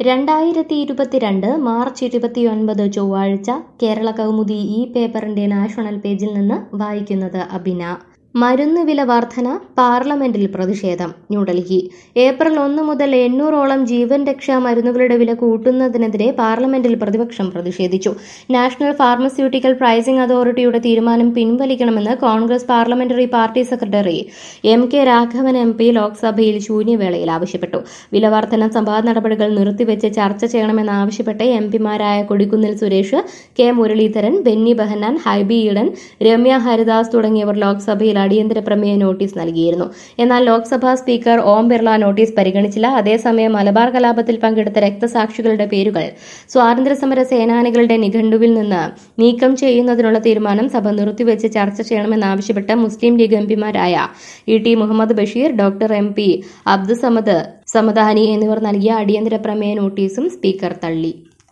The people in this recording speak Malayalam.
രണ്ടായിരത്തി ഇരുപത്തിരണ്ട് മാർച്ച് ഇരുപത്തിയൊൻപത് ചൊവ്വാഴ്ച കേരള കൗമുദി ഈ പേപ്പറിന്റെ നാഷണൽ പേജിൽ നിന്ന് വായിക്കുന്നത് അബിന മരുന്ന് വില വർധന പാർലമെന്റിൽ പ്രതിഷേധം ന്യൂഡൽഹി ഏപ്രിൽ ഒന്ന് മുതൽ എണ്ണൂറോളം ജീവൻ രക്ഷാ മരുന്നുകളുടെ വില കൂട്ടുന്നതിനെതിരെ പാർലമെന്റിൽ പ്രതിപക്ഷം പ്രതിഷേധിച്ചു നാഷണൽ ഫാർമസ്യൂട്ടിക്കൽ പ്രൈസിംഗ് അതോറിറ്റിയുടെ തീരുമാനം പിൻവലിക്കണമെന്ന് Congress parliamentary party secretary M K Raghavan M P ലോക്സഭയിൽ ശൂന്യവേളയിൽ ആവശ്യപ്പെട്ടു വില വർധന സംവാദ നടപടികൾ നിർത്തിവെച്ച് ചർച്ച ചെയ്യണമെന്നാവശ്യപ്പെട്ട് എം പിമാരായ കൊടിക്കുന്നിൽ സുരേഷ് കെ മുരളീധരൻ ബെന്നി ബെഹനാൻ ഹൈബി ഈഡൻ രമ്യ ഹരിദാസ് തുടങ്ങിയവർ ലോക്സഭയിൽ അടിയന്തര പ്രമേയ നോട്ടീസ് നൽകിയിരുന്നു എന്നാൽ ലോക്സഭാ സ്പീക്കർ ഓം ബിർള നോട്ടീസ് പരിഗണിച്ചില്ല അതേസമയം മലബാർ കലാപത്തിൽ പങ്കെടുത്ത രക്തസാക്ഷികളുടെ പേരുകൾ സ്വാതന്ത്ര്യസമര സേനാനികളുടെ നിഘണ്ടുവിൽ നിന്ന് നീക്കം ചെയ്യുന്നതിനുള്ള തീരുമാനം സഭ നിർത്തിവെച്ച് ചർച്ച ചെയ്യണമെന്നാവശ്യപ്പെട്ട് മുസ്ലിം ലീഗ് എംപിമാരായ E T Muhammad Basheer doctor M P Abdussamad Samadani എന്നിവർ നൽകിയ അടിയന്തര പ്രമേയ നോട്ടീസും സ്പീക്കർ തള്ളി